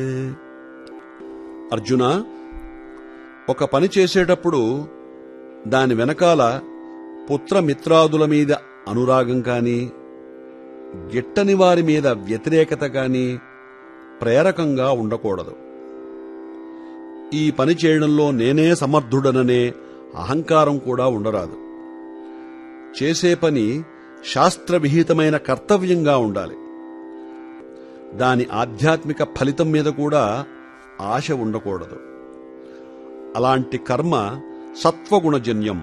అర్జున ఒక పని చేసేటప్పుడు దాని వెనకాల పుత్రమిత్రాదుల మీద అనురాగం కాని గిట్టని వారి మీద వ్యతిరేకత కాని ప్రేరకంగా ఉండకూడదు ఈ పని చేయడంలో నేనే సమర్థుడననే అహంకారం కూడా ఉండరాదు చేసే పని శాస్త్రవిహితమైన కర్తవ్యంగా ఉండాలి దాని ఆధ్యాత్మిక ఫలితం మీద కూడా ఆశ ఉండకూడదు అలాంటి కర్మ సత్వగుణజన్యం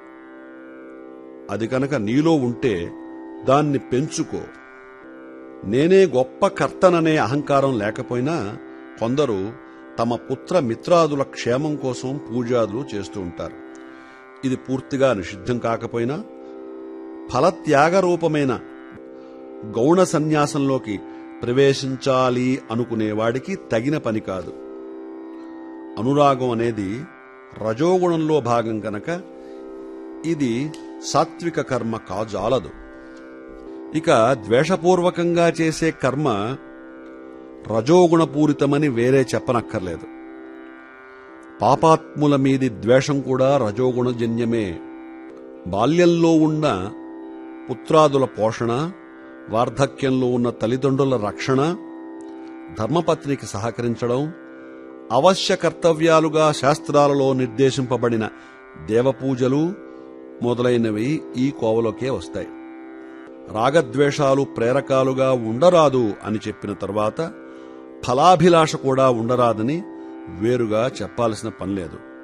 అది కనుక నీలో ఉంటే దాన్ని పెంచుకో నేనే గొప్ప కర్తననే అహంకారం లేకపోయినా కొందరు తమ పుత్ర మిత్రాదుల క్షేమం కోసం పూజాదులు చేస్తూ ఉంటారు ఇది పూర్తిగా నిషిద్ధం కాకపోయినా ఫలత్యాగ రూపమైన గౌణ సన్యాసంలోకి ప్రవేశించాలి అనుకునేవాడికి తగిన పని కాదు అనురాగం అనేది రజోగుణంలో భాగం కనుక ఇది సాత్విక కర్మ కాజాలదు ఇక ద్వేషపూర్వకంగా చేసే కర్మ రజోగుణపూరితమని వేరే చెప్పనక్కర్లేదు పాపాత్ముల మీది ద్వేషం కూడా రజోగుణజన్యమే బాల్యంలో ఉన్న పుత్రాదుల పోషణ వార్ధక్యంలో ఉన్న తల్లిదండ్రుల రక్షణ ధర్మపత్నికి సహకరించడం అవశ్య కర్తవ్యాలుగా శాస్త్రాలలో నిర్దేశింపబడిన దేవపూజలు మొదలైనవి ఈ కోవలోకే వస్తాయి రాగద్వేషాలు ప్రేరకాలుగా ఉండరాదు అని చెప్పిన తర్వాత ఫలాభిలాష కూడా ఉండరాదని వేరుగా చెప్పాల్సిన పనిలేదు